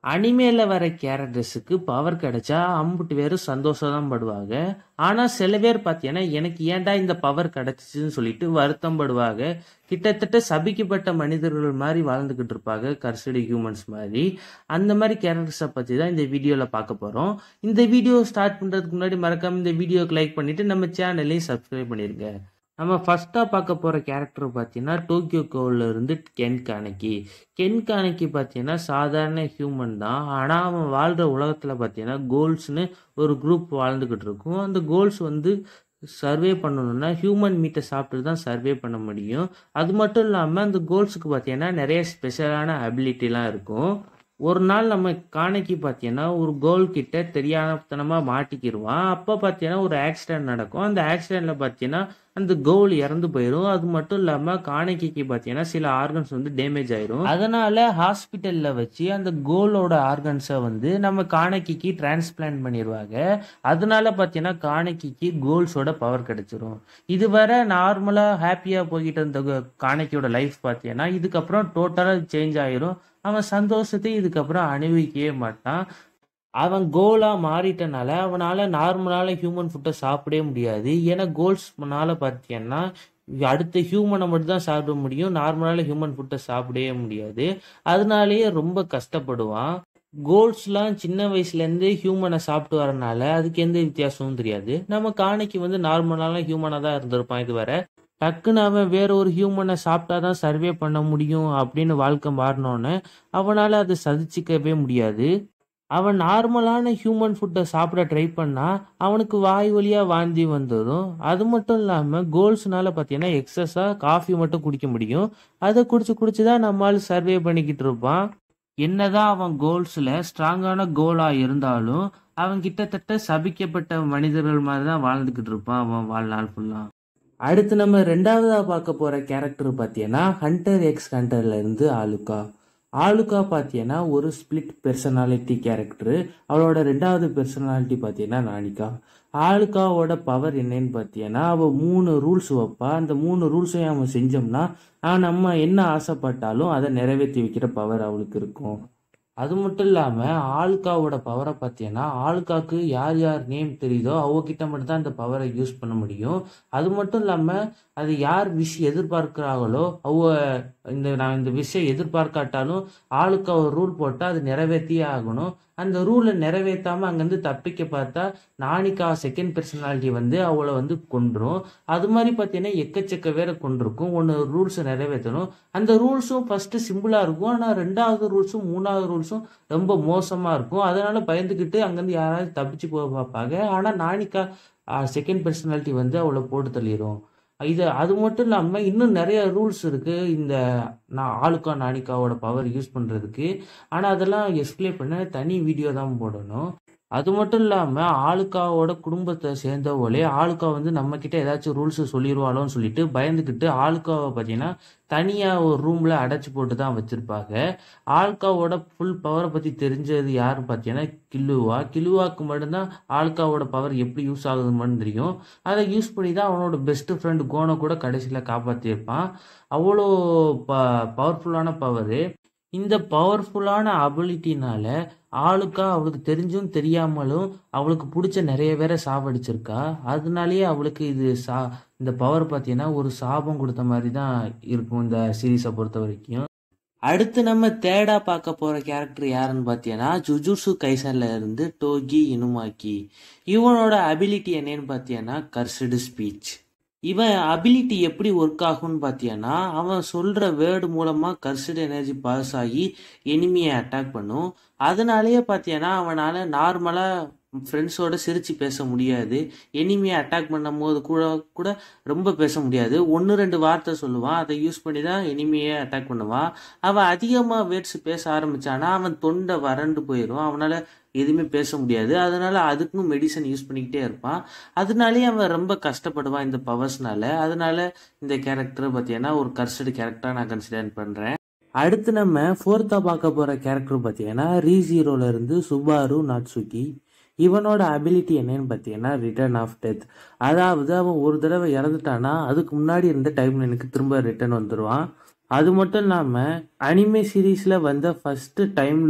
அனிமேல வர கேரக்டர்ஸுக்கு பவர் கிடைச்சா அம்புட்டு பேரும் சந்தோஷம் தான் படுவாங்க ஆனால் சில பேர் பார்த்தீங்கன்னா எனக்கு ஏன்டா இந்த பவர் கிடைச்சிச்சுன்னு சொல்லிட்டு வருத்தம் படுவாங்க கிட்டத்தட்ட சபிக்கப்பட்ட மனிதர்கள் மாதிரி வாழ்ந்துக்கிட்டு இருப்பாங்க கர்சடி ஹியூமன்ஸ் மாதிரி அந்த மாதிரி கேரக்டர்ஸை பற்றி தான் இந்த வீடியோவில் பார்க்க போகிறோம் இந்த வீடியோ ஸ்டார்ட் பண்ணுறதுக்கு முன்னாடி மறக்காம இந்த வீடியோக்கு லைக் பண்ணிவிட்டு நம்ம சேனலையும் சப்ஸ்கிரைப் பண்ணிடுங்க நம்ம ஃபஸ்ட்டாக பார்க்க போகிற கேரக்டர் பார்த்தீங்கன்னா டோக்கியோ கோவில் இருந்து கென் கானக்கி கென் கானக்கி பார்த்தீங்கன்னா சாதாரண ஹியூமன் தான் ஆனால் அவன் வாழ்கிற உலகத்தில் பார்த்தீங்கன்னா கோல்ஸ்னு ஒரு குரூப் வாழ்ந்துக்கிட்டு இருக்கும் அந்த கோல்ஸ் வந்து சர்வே பண்ணணும்னா ஹியூமன் மீட்டை சாப்பிட்டு தான் சர்வே பண்ண முடியும் அது மட்டும் இல்லாமல் அந்த கோல்ஸுக்கு பார்த்தீங்கன்னா நிறைய ஸ்பெஷலான அபிலிட்டிலாம் இருக்கும் ஒரு நாள் நம்ம காணைக்கு பார்த்தீங்கன்னா ஒரு கோல் கிட்ட தெரியாதனமாக மாட்டிக்கிடுவான் அப்போ பார்த்தீங்கன்னா ஒரு ஆக்சிடென்ட் நடக்கும் அந்த ஆக்சிடெண்ட்டில் பார்த்தீங்கன்னா அந்த கோல் இறந்து போயிடும் அது மட்டும் இல்லாமல் காணைக்கு பார்த்தீங்கன்னா சில ஆர்கன்ஸ் வந்து டேமேஜ் ஆயிரும் அதனால ஹாஸ்பிட்டலில் வச்சு அந்த கோலோட ஆர்கன்ஸை வந்து நம்ம காணைக்கு டிரான்ஸ்பிளான்ட் பண்ணிடுவாங்க அதனால பார்த்தீங்கன்னா காணைக்கு கோல்ஸோட பவர் கிடைச்சிரும் இதுவரை நார்மலாக ஹாப்பியாக போய்கிட்டு இருந்த காணைக்கியோட லைஃப் பார்த்தீங்கன்னா இதுக்கப்புறம் டோட்டலாக சேஞ்ச் ஆயிரும் அவன் சந்தோஷத்தை இதுக்கப்புறம் அனுபவிக்கவே மாட்டான் அவன் கோலாக மாறிட்டனால அவனால் நார்மலான ஹியூமன் ஃபுட்டை சாப்பிடவே முடியாது ஏன்னா கோல்ஸ்னால பார்த்தீங்கன்னா அடுத்த ஹியூமனை மட்டும் தான் சாப்பிட முடியும் நார்மலான ஹியூமன் ஃபுட்டை சாப்பிடவே முடியாது அதனாலேயே ரொம்ப கஷ்டப்படுவான் கோல்ஸ்லாம் சின்ன வயசுலேருந்து ஹியூமனை சாப்பிட்டு வரனால அதுக்கு எந்த வித்தியாசமும் தெரியாது நம்ம காணிக்கு வந்து நார்மலான ஹியூமனாக தான் இருந்திருப்பான் இதுவரை டக்குன்னு அவன் வேற ஒரு ஹியூமனை சாப்பிட்டா தான் சர்வே பண்ண முடியும் அப்படின்னு வாழ்க்கை மாறினோன்னு அவனால் அதை சதிச்சிக்கவே முடியாது அவன் நார்மலான ஹியூமன் ஃபுட்டை சாப்பிட ட்ரை பண்ணால் அவனுக்கு வாய் வழியாக வாந்தி வந்துடும் அது மட்டும் இல்லாமல் கோல்ஸ்னால பார்த்தீங்கன்னா எக்ஸஸாக காஃபி மட்டும் குடிக்க முடியும் அதை குடிச்சு குடிச்சு தான் நம்மளால் சர்வே பண்ணிக்கிட்டு இருப்பான் என்னதான் அவன் கோல்ஸில் ஸ்ட்ராங்கான கோலாக இருந்தாலும் அவன் கிட்டத்தட்ட சபிக்கப்பட்ட மனிதர்கள் மாதிரி தான் வாழ்ந்துக்கிட்டு இருப்பான் அவன் வாழ்நாள் ஃபுல்லாக அடுத்து நம்ம ரெண்டாவதாக பார்க்க போகிற கேரக்டர் பார்த்தீங்கன்னா ஹண்டர் எக்ஸ் ஹண்டர்ல இருந்து ஆலுக்கா ஆலுக்கா பார்த்தீங்கன்னா ஒரு ஸ்பிளிட் பெர்சனாலிட்டி கேரக்டரு அவளோட ரெண்டாவது பெர்சனாலிட்டி பார்த்தீங்கன்னா நானிகா ஆலுக்காவோட பவர் என்னன்னு பார்த்தீங்கன்னா அவள் மூணு ரூல்ஸ் வைப்பா அந்த மூணு ரூல்ஸையும் அவன் செஞ்சோம்னா நம்ம என்ன ஆசைப்பட்டாலும் அதை நிறைவேற்றி வைக்கிற பவர் அவளுக்கு இருக்கும் அது மட்டும் இல்லாமல் ஆளுக்காவோட பவரை பார்த்தீங்கன்னா ஆளுக்காவுக்கு யார் யார் நேம் தெரியுதோ அவகிட்ட மட்டும்தான் அந்த பவரை யூஸ் பண்ண முடியும் அது மட்டும் இல்லாமல் அது யார் விஷ் எதிர்பார்க்குறாங்களோ அவ இந்த நான் இந்த விஷயம் எதிர்பார்க்காட்டாலும் ஆளுக்கு ஒரு ரூல் போட்டால் அது நிறைவேற்றியே ஆகணும் அந்த ரூலை நிறைவேற்றாமல் அங்கேருந்து தப்பிக்க பார்த்தா நானிகா செகண்ட் பர்சனாலிட்டி வந்து அவளை வந்து கொன்றும் அது மாதிரி பார்த்தீங்கன்னா எக்கச்சக்க வேற கொண்டிருக்கும் ஒன்று ரூல்ஸை நிறைவேற்றணும் அந்த ரூல்ஸும் ஃபஸ்ட்டு சிம்பிளாக இருக்கும் ஆனால் ரெண்டாவது ரூல்ஸும் மூணாவது ரூல்ஸும் ரொம்ப மோசமாக இருக்கும் அதனால பயந்துக்கிட்டு அங்கேருந்து யாராவது தப்பிச்சு போக பார்ப்பாங்க ஆனால் நானிகா செகண்ட் பர்சனாலிட்டி வந்து அவளை போட்டு தள்ளிடும் இது அது மட்டும் இல்லாமல் இன்னும் நிறைய ரூல்ஸ் இருக்குது இந்த நான் ஆளுக்கா நானிக்காவோட பவர் யூஸ் பண்ணுறதுக்கு ஆனால் அதெல்லாம் எக்ஸ்பிளைன் பண்ண தனி வீடியோ தான் போடணும் அது மட்டும் இல்லாமல் ஆளுக்காவோட குடும்பத்தை சேர்ந்தவங்களே ஆளுக்கா வந்து நம்மக்கிட்ட ஏதாச்சும் ரூல்ஸ் சொல்லிடுவாளோன்னு சொல்லிட்டு பயந்துக்கிட்டு ஆளுக்காவை பார்த்தீங்கன்னா தனியாக ஒரு ரூமில் அடைச்சி போட்டு தான் வச்சுருப்பாங்க ஆல்காவோட ஃபுல் பவரை பற்றி தெரிஞ்சது யாருன்னு பார்த்தீங்கன்னா கில்லுவா கில்லுவாக்கு மட்டும்தான் ஆல்காவோட பவர் எப்படி யூஸ் ஆகுதுன்னு தெரியும் அதை யூஸ் பண்ணி தான் அவனோட பெஸ்ட் ஃப்ரெண்டு கோனை கூட கடைசியில் காப்பாற்றியிருப்பான் அவ்வளோ ப பவர்ஃபுல்லான பவரு இந்த பவர்ஃபுல்லான அபிலிட்டினால ஆளுக்கா அவளுக்கு தெரிஞ்சும் தெரியாமலும் அவளுக்கு பிடிச்ச நிறைய பேரை சாவடிச்சிருக்கா அதனாலேயே அவளுக்கு இது சா இந்த பவர் பார்த்தீங்கன்னா ஒரு சாபம் கொடுத்த மாதிரி தான் இருக்கும் இந்த சீரீஸை பொறுத்த வரைக்கும் அடுத்து நம்ம தேடா பார்க்க போகிற கேரக்டர் யாருன்னு பார்த்தீங்கன்னா ஜுஜுட்சு கைசன்ல இருந்து டோகி இனுமாக்கி இவனோட அபிலிட்டி என்னன்னு பார்த்தீங்கன்னா கர்சடு ஸ்பீச் இவன் அபிலிட்டி எப்படி ஒர்க் ஆகும்னு பார்த்தீங்கன்னா அவன் சொல்கிற வேர்டு மூலமாக கர்சடு எனர்ஜி பாஸ் ஆகி எனிமியை அட்டாக் பண்ணும் அதனாலேயே பார்த்தீங்கன்னா அவனால் நார்மலாக ஃப்ரெண்ட்ஸோட சிரித்து பேச முடியாது எனிமியை அட்டாக் பண்ணும் போது கூட கூட ரொம்ப பேச முடியாது ஒன்று ரெண்டு வார்த்தை சொல்லுவான் அதை யூஸ் பண்ணி தான் எனிமியை அட்டாக் பண்ணுவான் அவன் அதிகமாக வேர்ட்ஸ் பேச ஆரம்பித்தானா அவன் தொண்டை வறண்டு போயிடும் அவனால் எதுவுமே பேச முடியாது அதனால அதுக்கும் மெடிசன் யூஸ் பண்ணிக்கிட்டே இருப்பான் அதனாலேயே அவன் ரொம்ப கஷ்டப்படுவான் இந்த பவர்ஸ்னால அதனால இந்த கேரக்டர் பார்த்தீங்கன்னா ஒரு கர்சடு கேரக்டராக நான் கன்சிடர் பண்ணுறேன் அடுத்து நம்ம ஃபோர்த்தாக பார்க்க போகிற கேரக்டர் பார்த்தீங்கன்னா ரீசீரோல இருந்து சுபாரு நாட்சுகி இவனோட அபிலிட்டி என்னன்னு பார்த்தீங்கன்னா ரிட்டர்ன் ஆஃப் டெத் அதாவது அவன் ஒரு தடவை இறந்துட்டானா அதுக்கு முன்னாடி இருந்த டைம் எனக்கு திரும்ப ரிட்டர்ன் வந்துடுவான் அது மட்டும் இல்லாமல் அனிமே சீரீஸில் வந்த ஃபஸ்ட்டு டைம் லூப்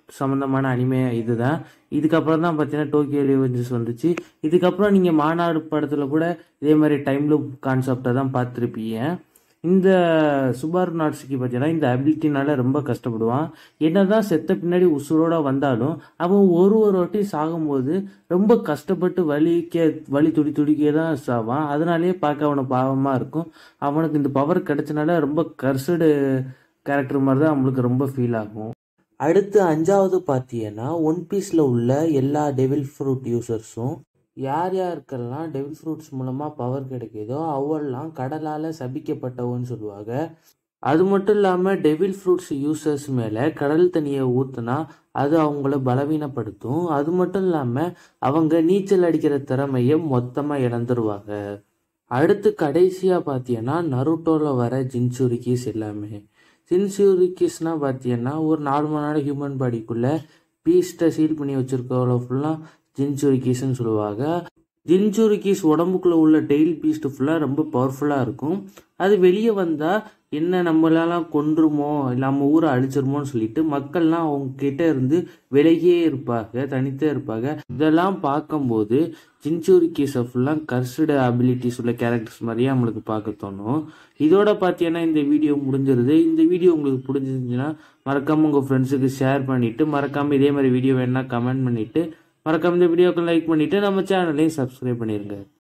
சம்மந்தமான அனிமே இதுதான் இதுக்கப்புறம் தான் பார்த்தீங்கன்னா டோக்கியோ ரிவெஞ்சஸ் வந்துச்சு இதுக்கப்புறம் நீங்கள் மாநாடு படத்தில் கூட இதே மாதிரி டைம் லூப் கான்செப்டை தான் பார்த்துருப்பீங்க இந்த சுபாரு நாட்ஸுக்கு பார்த்தீங்கன்னா இந்த அபிலிட்டினால ரொம்ப கஷ்டப்படுவான் என்னதான் செத்த பின்னாடி உசுரோட வந்தாலும் அவன் ஒரு ஒரு வாட்டி சாகும்போது ரொம்ப கஷ்டப்பட்டு வலிக்க வலி துடி துடிக்க தான் சாவான் அதனாலேயே பார்க்க அவனை பாவமாக இருக்கும் அவனுக்கு இந்த பவர் கிடைச்சனால ரொம்ப கர்சடு கேரக்டர் மாதிரி தான் நம்மளுக்கு ரொம்ப ஃபீல் ஆகும் அடுத்து அஞ்சாவது பார்த்தீங்கன்னா ஒன் பீஸில் உள்ள எல்லா டெவில் ஃப்ரூட் யூசர்ஸும் யார் யாருக்கெல்லாம் டெவில் ஃப்ரூட்ஸ் மூலமாக பவர் கிடைக்குதோ அவெல்லாம் கடலால் சபிக்கப்பட்டவன்னு சொல்லுவாங்க அது மட்டும் இல்லாமல் டெவில் ஃப்ரூட்ஸ் யூசர்ஸ் மேலே கடல் தண்ணியை ஊற்றுனா அது அவங்கள பலவீனப்படுத்தும் அது மட்டும் இல்லாமல் அவங்க நீச்சல் அடிக்கிற திறமையை மொத்தமாக இழந்துருவாங்க அடுத்து கடைசியாக பார்த்தீங்கன்னா நருட்டோவில் வர ஜின்சுரிக்கிஸ் எல்லாமே ஜின்சுரிக்கிஸ்னால் பார்த்தீங்கன்னா ஒரு நாலு மணி நேரம் ஹியூமன் பாடிக்குள்ளே பீஸ்ட்டை சீல் பண்ணி வச்சுருக்கவளோ ஃபுல்லாக ஜின்சுரிக்கிஸ்ன்னு சொல்லுவாங்க ஜின்சுரிக்கிஸ் உடம்புக்குள்ளே உள்ள டெய்ல் பீஸ்ட் ஃபுல்லாக ரொம்ப பவர்ஃபுல்லாக இருக்கும் அது வெளியே வந்தால் என்ன நம்மளெல்லாம் கொன்றுமோ இல்லை நம்ம ஊரை அழிச்சிருமோன்னு சொல்லிட்டு மக்கள்லாம் அவங்க கிட்ட இருந்து விலகியே இருப்பாங்க தனித்தே இருப்பாங்க இதெல்லாம் பார்க்கும்போது ஜின்சூரிக்கீஸை ஃபுல்லாக கர்சடு அபிலிட்டிஸ் உள்ள கேரக்டர்ஸ் மாதிரியே நம்மளுக்கு பார்க்க தோணும் இதோட பார்த்தீங்கன்னா இந்த வீடியோ முடிஞ்சிருது இந்த வீடியோ உங்களுக்கு பிடிச்சிருந்துச்சுன்னா மறக்காமல் உங்கள் ஃப்ரெண்ட்ஸுக்கு ஷேர் பண்ணிவிட்டு மறக்காமல் இதே மாதிரி வீடியோ வேணால் கமெண்ட் பண்ணிவிட்டு மறக்காம இந்த வீடியோக்கு லைக் பண்ணிவிட்டு நம்ம சேனலையும் சப்ஸ்கிரைப் பண்ணிடுங்க